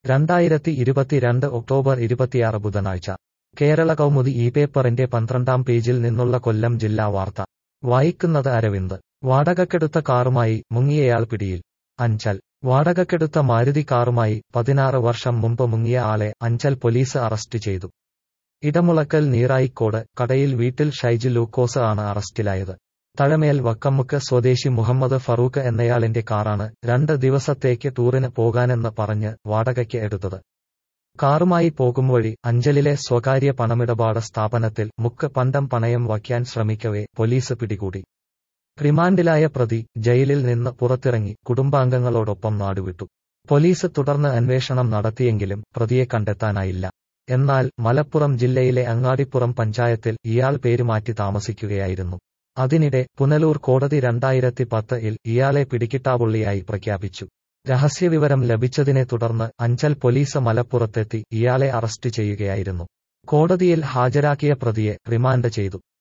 രണ്ടായിരത്തി ഇരുപത്തിരണ്ട് ഒക്ടോബർ ഇരുപത്തിയാറ് ബുധനാഴ്ച കേരള കൗമുദി ഈ പേപ്പറിന്റെ പന്ത്രണ്ടാം പേജിൽ നിന്നുള്ള കൊല്ലം ജില്ലാ വാർത്ത വായിക്കുന്നത് അരവിന്ദ് വാടകക്കെടുത്ത കാറുമായി മുങ്ങിയയാൾ പിടിയിൽ അഞ്ചൽ വാടകക്കെടുത്ത മാരുതി കാറുമായി പതിനാറ് വർഷം മുമ്പ് മുങ്ങിയ ആളെ അഞ്ചൽ പോലീസ് അറസ്റ്റ് ചെയ്തു ഇടമുളക്കൽ നീറായിക്കോട് കടയിൽ വീട്ടിൽ ഷൈജു ലൂക്കോസ് ആണ് അറസ്റ്റിലായത് തഴമേൽ വക്കമ്മുക്ക് സ്വദേശി മുഹമ്മദ് ഫറൂഖ് എന്നയാളിന്റെ കാറാണ് രണ്ട് ദിവസത്തേക്ക് ടൂറിന് പോകാനെന്ന് പറഞ്ഞ് വാടകയ്ക്ക് എടുത്തത് കാറുമായി പോകും വഴി അഞ്ചലിലെ സ്വകാര്യ പണമിടപാട് സ്ഥാപനത്തിൽ മുക്ക് പണ്ടം പണയം വയ്ക്കാൻ ശ്രമിക്കവേ പോലീസ് പിടികൂടി റിമാൻഡിലായ പ്രതി ജയിലിൽ നിന്ന് പുറത്തിറങ്ങി കുടുംബാംഗങ്ങളോടൊപ്പം നാടുവിട്ടു പോലീസ് തുടർന്ന് അന്വേഷണം നടത്തിയെങ്കിലും പ്രതിയെ കണ്ടെത്താനായില്ല എന്നാൽ മലപ്പുറം ജില്ലയിലെ അങ്ങാടിപ്പുറം പഞ്ചായത്തിൽ ഇയാൾ പേരുമാറ്റി താമസിക്കുകയായിരുന്നു അതിനിടെ പുനലൂർ കോടതി രണ്ടായിരത്തി പത്തിൽ ഇയാളെ പിടികിട്ടാപുള്ളിയായി പ്രഖ്യാപിച്ചു രഹസ്യവിവരം ലഭിച്ചതിനെ തുടർന്ന് അഞ്ചൽ പോലീസ് മലപ്പുറത്തെത്തി ഇയാളെ അറസ്റ്റ് ചെയ്യുകയായിരുന്നു കോടതിയിൽ ഹാജരാക്കിയ പ്രതിയെ റിമാൻഡ് ചെയ്തു